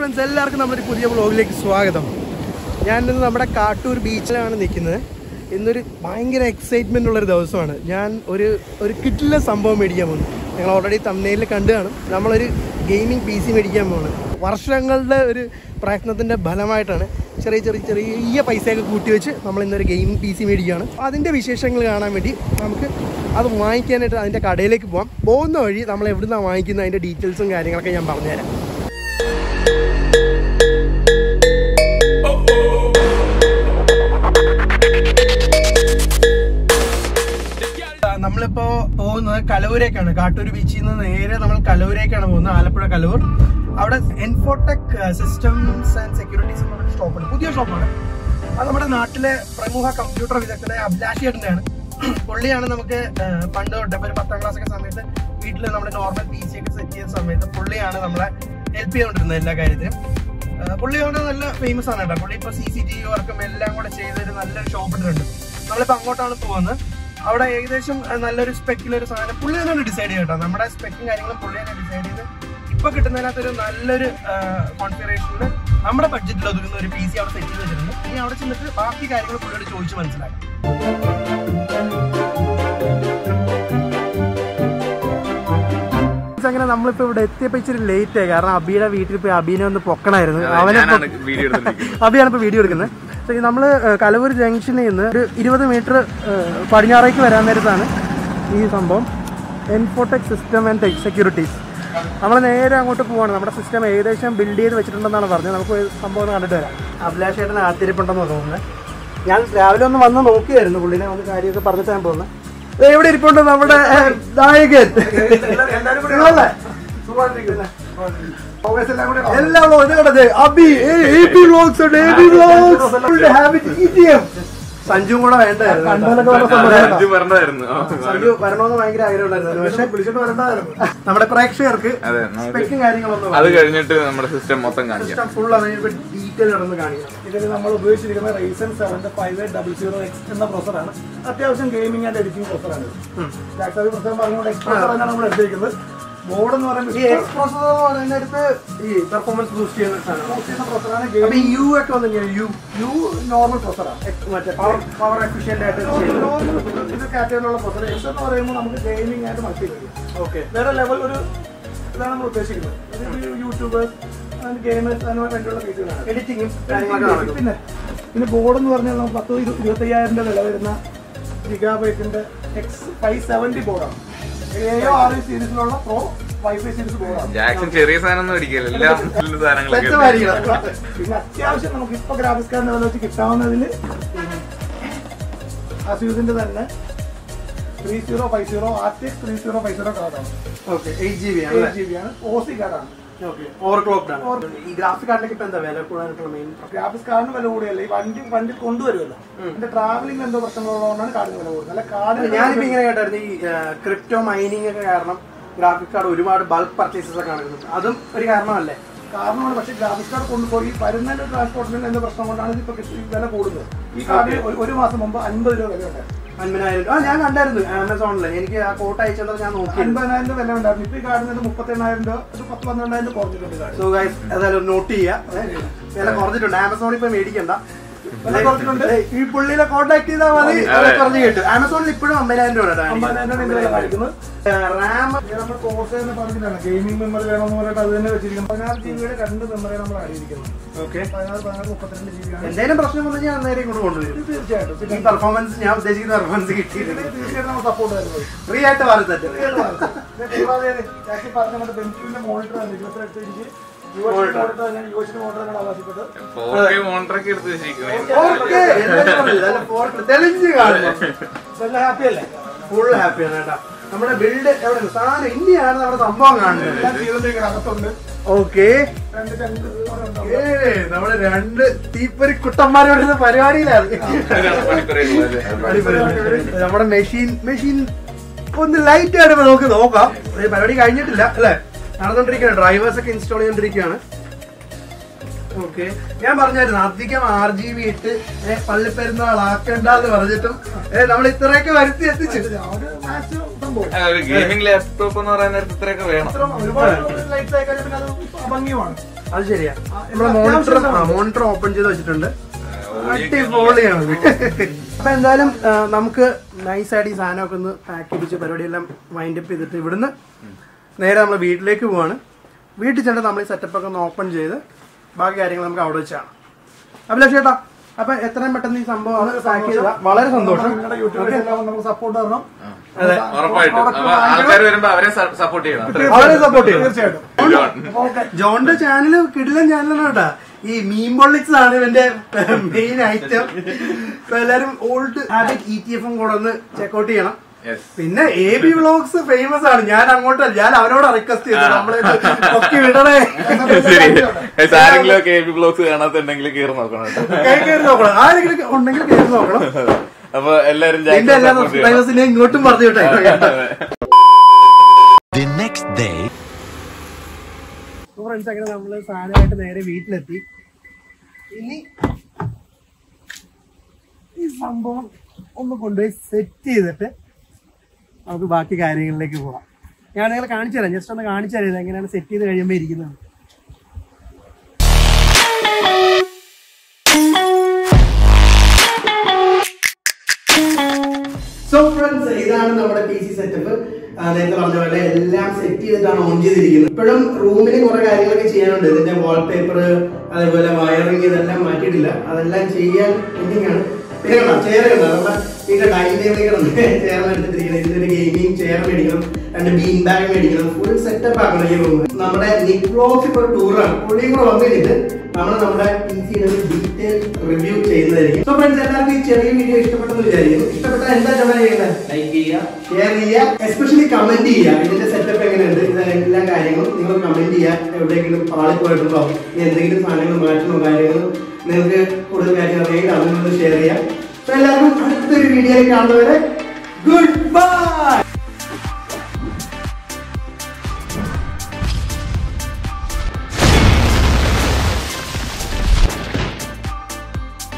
Friends എല്ലാവർക്കും നമ്മുടെ ഒരു പുതിയ വ്ളോഗിലേക്ക് സ്വാഗതം ഞാൻ ഇന്ന് നമ്മുടെ കാട്ടൂർ ബീച്ചിലാണ് നിൽക്കുന്നത് ഇന്നൊരു ഭയങ്കര എക്സൈറ്റ്മെൻ്റ് ഉള്ളൊരു ദിവസമാണ് ഞാൻ ഒരു ഒരു കിറ്റിലെ സംഭവം മേടിക്കാൻ പോകുന്നു ഞങ്ങൾ ഓൾറെഡി തമിഴ്നയിൽ കണ്ടു കാണും നമ്മളൊരു ഗെയിമിംഗ് പി സി മേടിക്കാൻ പോകുന്നത് വർഷങ്ങളുടെ ഒരു പ്രയത്നത്തിൻ്റെ ഫലമായിട്ടാണ് ചെറിയ ചെറിയ ചെറിയ പൈസയൊക്കെ കൂട്ടി വെച്ച് നമ്മൾ ഇന്നൊരു ഗെയിമിംഗ് പി സി മേടിക്കുകയാണ് അതിൻ്റെ വിശേഷങ്ങൾ കാണാൻ വേണ്ടി നമുക്ക് അത് വാങ്ങിക്കാനായിട്ട് അതിൻ്റെ കടയിലേക്ക് പോകാം പോകുന്ന വഴി നമ്മൾ എവിടുന്നാണ് വാങ്ങിക്കുന്നത് അതിൻ്റെ ഡീറ്റെയിൽസും കാര്യങ്ങളൊക്കെ ഞാൻ പറഞ്ഞുതരാം നമ്മളിപ്പോ പോകുന്നത് കലൂരേക്കാണ് കാട്ടൂർ ബീച്ചിൽ നിന്ന് നേരെ നമ്മൾ കലൂരേക്കാണ് പോകുന്നത് ആലപ്പുഴ കലൂർ അവിടെ എൻഫോടെക് സിസ്റ്റംസ് ആൻഡ് സെക്യൂരിറ്റീസ് എന്നൊരു ഷോപ്പുണ്ട് പുതിയ ഷോപ്പാണ് അത് നമ്മുടെ നാട്ടിലെ പ്രമുഖ കമ്പ്യൂട്ടർ വിദഗ്ധനായ അഭിലാഷ് ചേട്ടൻ്റെയാണ് പുള്ളിയാണ് നമുക്ക് ആ, പണ്ട് തൊട്ട് ഇപ്പൊ ഒരു പത്താം ക്ലാസ് ഒക്കെ സമയത്ത് വീട്ടിൽ നമ്മുടെ നോർമൽ പി സി ഒക്കെ സെറ്റ് ചെയ്യുന്ന സമയത്ത് പുള്ളിയാണ് നമ്മളെ ഹെൽപ്പ് ചെയ്തുകൊണ്ടിരുന്നത് എല്ലാ കാര്യത്തിനും ആ, പുള്ളി കൊണ്ട് നല്ല ഫേമസ് ആണ് കേട്ടോ പുള്ളി ഇപ്പൊ സി സി ടി വി വർക്കും എല്ലാം കൂടെ ചെയ്തൊരു നല്ലൊരു ഷോപ്പ് ഇട്ടിട്ടുണ്ട് നമ്മളിപ്പോ അങ്ങോട്ടാണ് പോകുന്നത് അവിടെ ഏകദേശം ആ, നല്ലൊരു സ്പെക്കിലൊരു സാധനം പുള്ളി തന്നെ ഡിസൈഡ് ചെയ്യും കേട്ടോ നമ്മുടെ സ്പെക്കും കാര്യങ്ങളും പുള്ളി തന്നെ ഡിസൈഡ് ചെയ്ത് ഇപ്പൊ കിട്ടുന്നതിനകത്തൊരു നല്ലൊരു കോൺഫിഗറേഷനിൽ നമ്മുടെ ബഡ്ജറ്റിൽ ഒതുങ്ങുന്ന ഒരു പി സി അവിടെ സെറ്റ് ചെയ്ത് വെച്ചിട്ടുണ്ട് ഇനി അവിടെ ചെന്നിട്ട് ബാക്കി കാര്യങ്ങൾ പുള്ളിയോട് ചോദിച്ച് മനസ്സിലാക്കാം അങ്ങനെ നമ്മളിപ്പോ ഇവിടെ എത്തിയപ്പോ ഇച്ചിരി ലേറ്റ് ആയി കാരണം അബിയുടെ വീട്ടിൽ പോയി അബീനെ ഒന്ന് പൊക്കണായിരുന്നു അവനെ ഞാനാണ് വീഡിയോ എടുത്തിരിക്കുന്നത് അബിയാണ് ഇപ്പൊ വീഡിയോ എടുക്കുന്നത് So, ഈ നമ്മള് ഏഹ്, കലവൂർ ജംഗ്ഷനിൽ നിന്ന് ഒരു ഇരുപത് മീറ്റർ പടിഞ്ഞാറേക്ക് വരാൻ നേരത്താണ് ഈ സംഭവം Infotech system and tech securities നമ്മൾ നേരെ അങ്ങോട്ട് പോവാണ് നമ്മുടെ സിസ്റ്റം ഏകദേശം ബിൽഡ് ചെയ്ത് വെച്ചിട്ടുണ്ടെന്നാണ് പറഞ്ഞത് നമുക്ക് ഒരു സംഭവം ഒന്ന് കണ്ടിട്ട് വരാം അഭിലാഷ് ചേട്ടൻ ആത്തിരിപ്പുണ്ടെന്ന് തോന്നുന്നത് ഞാൻ രാവിലെ ഒന്ന് വന്ന് നോക്കിയായിരുന്നു പുള്ളിനെ വന്ന് കാര്യമൊക്കെ പറഞ്ഞിട്ട് ഞാൻ പോകുന്നത് ദേ എവിടെ ഇരിപ്പുണ്ട് നമ്മുടെ ഏഹ്, നായകൻ നിങ്ങളല്ലേ? എല്ലാം ഒരു കടത് അബി എ ബി വ്ലോഗ്സ് ഉണ്ട് എ ബി വ്ലോഗ്സ് ഹാബിറ്റ് ഇടിയം സഞ്ജുവും കൂടെ വേണ്ടായിരുന്നു അഞ്ചു പറഞ്ഞതായിരുന്നു ആ, സഞ്ജു വരണമെന്ന് ഭയങ്കര ആഗ്രഹമുണ്ടായിരുന്നു പക്ഷെ വിളിച്ചിട്ട് വരണ്ടായിരുന്നു നമ്മുടെ പ്രേക്ഷകർക്ക് അതെ നമുക്ക് സ്പെക്കും കാര്യങ്ങളൊന്നും അത് കഴിഞ്ഞിട്ട് നമ്മുടെ സിസ്റ്റം മൊത്തം കാണിക്കാം സിസ്റ്റം ഫുൾ അതിന് ഡീറ്റെയിൽ നടന്ന് കാണിക്കാം ഇതിൽ നമ്മൾ ഉപയോഗിച്ചിരിക്കുന്ന റൈസൻ സെവന്റെ five eight double zero X എന്ന പ്രൊസറാണ് അത്യാവശ്യം ഗെയിമിംഗ് ആൻഡ് എഡിറ്റിംഗ് പ്രൊസറാണ് ഡാക്ടർ പ്രൊസർ പറഞ്ഞുകൊണ്ട് എക്സ് പ്രൊസർ തന്നെയാണ് നമ്മൾ എടുത്തിരിക്കുന്നത് ബോർഡ് എന്ന് ഈ പറയുന്നത് എക്സ് പ്രോസസർ എന്ന് പറയുന്നിടത്ത് ഈ പെർഫോമൻസ് ബൂസ്റ്റ് ചെയ്യുന്ന സാധനം പ്രൊസറാണ് അപ്പൊ ഈ യു ഒക്കെ വന്നു യു യു നോർമൽ പ്രൊസറാണ് മറ്റേ പവർ പവർ എഫിഷ്യന്റ് ആയിട്ട് ചെയ്യുന്നത് ഇത് കാറ്റഗറിയിലുള്ള പ്രൊസർ എക്സ് എന്ന് പറയുമ്പോൾ നമുക്ക് gaming and multimedia okay വേറെ ലെവൽ ഒരു ഇതാണ് നമ്മൾ ഉദ്ദേശിക്കുന്നത് ഇത് യൂട്യൂബേഴ്സ് ഗെയിമേഴ്സ് അതിന് വേണ്ടിയുള്ള ഫീച്ചറുകളാണ് എഡിറ്റിങ്ങും കാര്യങ്ങളൊക്കെ നടക്കും പിന്നെ പിന്നെ ബോർഡ് എന്ന് പറഞ്ഞാൽ നമുക്ക് പത്ത് ഇരു- ഇരുപത്തയ്യായിരം രൂപ വില വരുന്ന ഗിഗാബൈറ്റിന്റെ എക്സ് ഫൈവ് സെവന്റി ബോർഡാണ് എയോ ആർ സീരീസിലുള്ള പ്രോ വൈഫൈ സീരീസ് ബോർഡാണ് ജാക്സൺ ചെറിയ സാധനം ഒന്നും അടിക്കില്ല എല്ലാം വലിയ സാധനങ്ങളൊക്കെ ഉണ്ട്. സെറ്റുമായിരിക്കണം പിന്നെ അത്യാവശ്യം നമുക്ക് ഇപ്പൊ ഗ്രാഫിക്സ് കാർഡിന്റെ വില വെച്ച് കിട്ടാവുന്നതില് അസ്യൂസിന്റെ തന്നെ three zero five zero R T X three zero five zero കാർഡാണ് ഓക്കെ എയ്റ്റ് ജി ബി ആണ് എയ്റ്റ് ജി ബി ആണ് ഒ സി കാർഡാണ് ഓക്കെ ഓവർ ക്ലോക്ക്ഡ് ആണ് ഈ ഗ്രാഫിക് കാർഡിലേക്ക് ഇപ്പൊ എന്താ വില കൂടാനായിട്ടുള്ള മെയിൻ ഗ്രാഫിക്സ് കാർഡിന് വില കൂടിയല്ല ഈ വണ്ടി വണ്ടി കൊണ്ടുവരുമല്ലോ എന്റെ ട്രാവലിംഗ് എന്തോ പ്രശ്നങ്ങളുള്ളതുകൊണ്ടാണ് കാർഡിന് വില കൂടുന്നത് അല്ല കാർഡിന് ഞാനിപ്പോ ഇങ്ങനെ കേട്ടായിരുന്നു ഈ ക്രിപ്റ്റോ മൈനിങ് ഒക്കെ കാരണം ഗ്രാഫിക് കാർഡ് ഒരുപാട് ബൾക്ക് പർച്ചേസസ് ഒക്കെ നടക്കുന്നത് അതും ഒരു കാരണമല്ലേ കാരണമാണ് പക്ഷേ ഗ്രാഫിക്സ് കാർഡ് കൊണ്ടുപോയി വരുന്നതിന്റെ ട്രാൻസ്പോർട്ടിന് എന്ന പ്രശ്നം കൊണ്ടാണ് ഇതിപ്പോ കിട്ടി- വില കൂടുന്നത് ഈ കാർഡിന് ഒരു- ഒരു മാസം മുമ്പ് അൻപത് രൂപ വില ഉണ്ടായിരുന്നു അൻപതിനായിരം ആ ഞാൻ കണ്ടായിരുന്നു ആമസോണിൽ എനിക്ക് ആ കോട്ട് അയച്ചത് ഞാൻ നോക്കി അൻപതിനായിരം രൂപ വില ഉണ്ടായിരുന്നു ഇപ്പൊ ഈ കാർഡിന് മുപ്പത്തി എണ്ണായിരം രൂപ ഒരു പത്ത് പന്ത്രണ്ടായിരം രൂപ കുറഞ്ഞിട്ടുണ്ട് കാർഡ് സോ ഗൈസ് ഏതായാലും നോട്ട് ചെയ്യാം വില കുറഞ്ഞിട്ടുണ്ട് ആമസോണിൽ ഇപ്പൊ മേടിക്കണ്ട വില കുറഞ്ഞിട്ടുണ്ട്. ഈ പുള്ളിനെ കോൺടാക്ട് ചെയ്താൽ മതി അതെ. വില കുറഞ്ഞ് കിട്ടും ആമസോണിൽ ഇപ്പോഴും അമ്പതിനായിരം രൂപ അമ്പതിനായിരം രൂപ ഇതിന്റെ വില കാണിക്കുന്നത് റാം ഇത് നമ്മൾ കോഴ്സ് തന്നെ പറഞ്ഞിട്ടാണ് ഗെയിമിംഗ് മെമ്മറി വേണമെന്ന് പറഞ്ഞിട്ട് അത് തന്നെ വെച്ചിരിക്കുന്നത് പതിനാറ് ജി ബിയുടെ രണ്ട് മെമ്മറി നമ്മൾ അടിയിരിക്കുന്നത് ഓക്കെ പതിനാറ് പതിനാറ് മുപ്പത്തിരണ്ട് ജി ബി ആണ് എന്തെങ്കിലും പ്രശ്നം വന്നു ഞാൻ നേരെ ഇങ്ങോട്ട് കൊണ്ടുവരും ഇത് തീർച്ചയായിട്ടും ഈ പിന്നെ പെർഫോമൻസ് ഞാൻ ഉദ്ദേശിക്കുന്ന പെർഫോമൻസ് ഇതിന് കിട്ടിയിട്ടുണ്ട് തീർച്ചയായിട്ടും നമ്മൾ സപ്പോർട്ട് തരുന്നത് ഫ്രീ ആയിട്ട് മാറി തരും കൂടാതെ ജാക്കി പറഞ്ഞ നമ്മുടെ ബെഞ്ചിന്റെ മോണിറ്റർ ആണ് ഇരുപത്തിയെട്ട് ഇഞ്ച് Monitor. മോണിറ്റർ തന്നെ യു എസിന്റെ മോണിറ്റർ ആണ് ആവശ്യപ്പെട്ടത് ഫോർ കെ മോണിറ്ററൊക്കെ എടുത്ത് വെച്ചിരിക്കുന്നത് ഓക്കെ തെളിഞ്ഞ് കാണുന്നു ഇതെല്ലാം ഹാപ്പി അല്ലേ ഫുൾ ഹാപ്പിയാണ് കേട്ടാ നമ്മുടെ ബിൽഡ് എവിടെ സാധനം ഇന്ത്യയാണ് നമ്മുടെ സംഭവം കാണുന്നത് എല്ലാം ചെയ്തോണ്ടിരിക്കണം അകത്തുണ്ട് ഓക്കെ രണ്ട് ചങ്ക് ഏ നമ്മുടെ രണ്ട് തീപ്പൊരി കുട്ടന്മാരോട് പരിപാടിയിലാണ് പണിപ്പറയുന്നത് നമ്മുടെ മെഷീൻ മെഷീൻ ഒന്ന് ലൈറ്റ് ആയിട്ട് നമുക്ക് നോക്കാം ഒരു പരിപാടി കഴിഞ്ഞിട്ടില്ല അല്ലേ നടന്നുകൊണ്ടിരിക്കുകയാണ് ഡ്രൈവേഴ്സ് ഒക്കെ ഇൻസ്റ്റാൾ ചെയ്തോണ്ടിരിക്കുകയാണ് ഓക്കെ ഞാൻ പറഞ്ഞായിരുന്നു അധികം ആർ ജി ബി ഇട്ട് പള്ളിപ്പെരുന്നാൾ ആക്കണ്ടെന്ന് പറഞ്ഞിട്ടും ഏ, നമ്മൾ ഇത്രയൊക്കെ വരുത്തി എത്തിച്ചു ഒരു മാക്സിമം ഇഷ്ടം പോലെ ആ, ഒരു ഗെയിമിംഗ് ലാപ്ടോപ്പ് എന്ന് പറയുന്ന നേരത്ത് ഇത്രയൊക്കെ വേണം ഇത്ര ഒരുപാട് ലൈറ്റ്സ് ആയി കഴിഞ്ഞാൽ പിന്നെ അത് അഭംഗിയുമാണ് അത് ശരിയാ ആ, നമ്മളെ ഇത് മോണിറ്റർ അത്യാവശ്യം മോണിറ്റർ ഓപ്പൺ ചെയ്ത് വെച്ചിട്ടുണ്ട് audio അടിപൊളിയാണ് അപ്പൊ എന്തായാലും ആ, നമുക്ക് നൈസായിട്ട് ഈ സാധനമൊക്കെ ഒന്ന് പാക്ക് ചെയ്യിച്ച് പരിപാടിയെല്ലാം വൈൻഡ് അപ്പ് ചെയ്തിട്ട് ഇവിടുന്ന് നേരെ നമ്മൾ വീട്ടിലേക്ക് പോവാണ് വീട്ടിൽ ചെന്നിട്ട് നമ്മൾ ഈ സെറ്റപ്പ് ഒക്കെ ഒന്ന് ഓപ്പൺ ചെയ്ത് ബാക്കി കാര്യങ്ങൾ നമുക്ക് അവിടെ വെച്ചാണ് അഭിലാഷ് ചേട്ടാ അപ്പൊ എത്രയും പെട്ടെന്ന് ഈ സംഭവം പാക്ക് ചെയ്ത വളരെ സന്തോഷം നിങ്ങളുടെ യൂട്യൂബേഴ്സ് എല്ലാം നമുക്ക് സപ്പോർട്ട് തരണം അതെ. ഉറപ്പായിട്ടും അപ്പൊ ആൾക്കാർ വരുമ്പോ അവരെ സപ്പോർട്ട് ചെയ്യണം അത്രേ. വളരെ സപ്പോർട്ട് ചെയ്യും തീർച്ചയായിട്ടും ജോൺ. ഓക്കെ ജോണിന്റെ ചാനല് കിടിലൻ ചാനലാണ് കേട്ടാ ഈ മീൻ പൊള്ളിക്സ് ആണ് ഇവന്റെ മെയിൻ ഐറ്റം അപ്പൊ എല്ലാരും ഓൾഡ് ഹാബിറ്റ് ഇ ടി എഫും കൂടെ ഒന്ന് ചെക്കൗട്ട് ചെയ്യണം Yes. പിന്നെ എ ബി വ്ളോഗ്സ് ഫേമസ് ആണ് ഞാൻ അങ്ങോട്ടല്ല ഞാൻ അവരോട് റിക്വസ്റ്റ് ചെയ്തു നമ്മളെ ഒക്കെ വിടണേ ശരി Guys, ആരെങ്കിലും ഒക്കെ എബി ബ്ലോഗ്സ് കാണാത്തുണ്ടെങ്കിൽ കയറി നോക്കണം കേട്ടോ കയറി കയറി നോക്കണം ആരെങ്കിലും ഉണ്ടെങ്കിൽ കയറി നോക്കണം അപ്പൊ എല്ലാരും എന്റെ എല്ലാ സബ്സ്ക്രൈബേഴ്സിനെ ഇങ്ങോട്ടും പറഞ്ഞു വിട്ടേ The next day. ഫ്രണ്ട്സ് അങ്ങനെ നമ്മള് സാധനമായിട്ട് നേരെ വീട്ടിലെത്തി ഇനി ഈ സംഭവം ഒന്ന് കൊണ്ടുപോയി സെറ്റ് ചെയ്തിട്ട് നമുക്ക് ബാക്കി കാര്യങ്ങളിലേക്ക് പോവാം ഞാൻ നിങ്ങളെ കാണിച്ചു തരാം ജസ്റ്റ് ഒന്ന് കാണിച്ചു തരാം ഇത് എങ്ങനെയാണ് സെറ്റ് ചെയ്ത് കഴിയുമ്പോൾ ഇരിക്കുന്നത് സോ ഫ്രണ്ട്സ് ഇതാണ് നമ്മുടെ പി സി സെറ്റപ്പ് നേരത്തെ പറഞ്ഞ പോലെ എല്ലാം സെറ്റ് ചെയ്തിട്ടാണ് ഓൺ ചെയ്തിരിക്കുന്നത് ഇപ്പോഴും റൂമിൽ കുറെ കാര്യങ്ങളൊക്കെ ചെയ്യാനുണ്ട് ഇതിന്റെ വാൾപേപ്പർ അതേപോലെ വയറിങ് ഇതെല്ലാം മാറ്റിയിട്ടില്ല അതെല്ലാം ചെയ്യാൻ പെൻഡിങ് ആണ് പിന്നെ കണ്ടോ ചെയർ കണ്ടോ നമ്മുടെ വീട്ടിലെ ഡൈനിങ് ടേബിൾ കണ്ടോ ചെയർ എടുത്തിരിക്കുന്നത് ഇതിന്റെ ഗെയിമിംഗ് ചെയർ മേടിക്കണം രണ്ട് ബീൻ ബാഗ് മേടിക്കണം ഫുൾ സെറ്റപ്പ് ആക്കണം ഈ റൂം നമ്മുടെ നിക്ലോസ് ഇപ്പോൾ ടൂറാണ് പുള്ളിയും കൂടെ വന്നു കഴിഞ്ഞിട്ട് നമ്മൾ നമ്മുടെ പി സിയുടെ ഡീറ്റെയിൽ റിവ്യൂ ചെയ്യുന്നതായിരിക്കും സോ ഫ്രണ്ട്സ് എല്ലാവർക്കും ഈ ചെറിയ വീഡിയോ ഇഷ്ടപ്പെട്ടെന്ന് വിചാരിക്കുന്നു ഇഷ്ടപ്പെട്ടാൽ എന്താ ജോലി ചെയ്യുന്നത് ലൈക്ക് ചെയ്യുക ഷെയർ ചെയ്യുക എസ്പെഷ്യലി കമന്റ് ചെയ്യുക ഇതിന്റെ സെറ്റപ്പ് എങ്ങനെയുണ്ട് ഇത് എല്ലാ കാര്യങ്ങളും നിങ്ങൾ കമന്റ് ചെയ്യുക എവിടെയെങ്കിലും പാളിപ്പോയിട്ടുണ്ടോ ഇനി എന്തെങ്കിലും സാധനങ്ങൾ മാറ്റണോ കാര്യങ്ങൾ നിങ്ങൾക്ക് കൂടുതൽ കാര്യങ്ങൾ അറിയാമെങ്കിൽ അതൊന്നും ഷെയർ ചെയ്യാം സോ എല്ലാവർക്കും അടുത്തൊരു വീഡിയോയിൽ കാണുന്നവരെ ഗുഡ് ബൈ